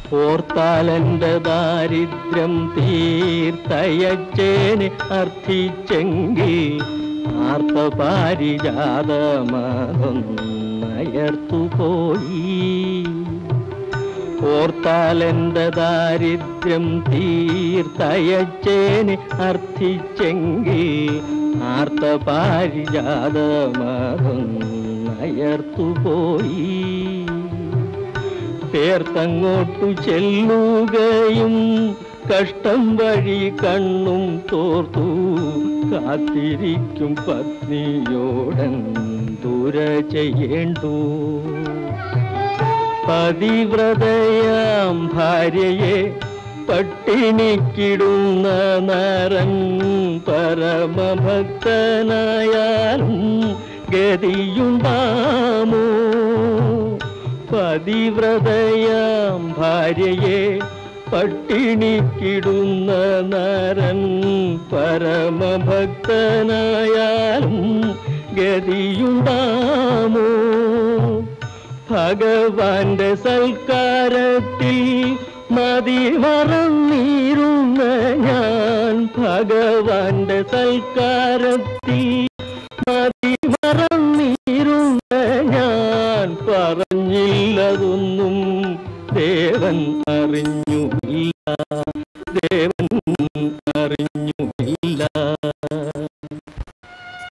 ഓർത്താലെന്റെ ദാരിദ്ര്യം തീർത്തയച്ചേനെ അർത്ഥിച്ചെങ്കിൽ ആർത്ത പാരിജാതമതൊന്നയർത്തുപോയി ഓർത്താലെന്റെ ദാരിദ്ര്യം തീർത്തയച്ചേനെ അർത്ഥിച്ചെങ്കിൽ ആർത്ത പാരിജാതമതൊന്നയർത്തുപോയി പേർത്തങ്ങോട്ടു ചെല്ലുകയും കഷ്ടം വഴി കണ്ണും തോർത്തു കാത്തിരിക്കും പത്നിയോടൻ ദൂര ചെയ്യേണ്ടു പതിവ്രതയാം ഭാര്യയെ പട്ടിണിക്കിടുന്ന നരൻ പരമഭക്തനായാലും ഗതിയുണ്ടാമോ പതിവ്രതയാം ഭാര്യയെ പട്ടിണിക്കിടുന്ന നരൻ പരമഭക്തനായാലും ഗതിയുണ്ടാമോ ഭഗവാന്റെ സൽക്കാരത്തിൽ മതി മറന്നിരുന്ന ഞാൻ ഭഗവാന്റെ സൽക്കാരത്തിൽ മതി മറന്നിരുന്ന ഞാൻ പറഞ്ഞില്ലതൊന്നും ദേവൻ അറിഞ്ഞുമില്ല ദേവൻ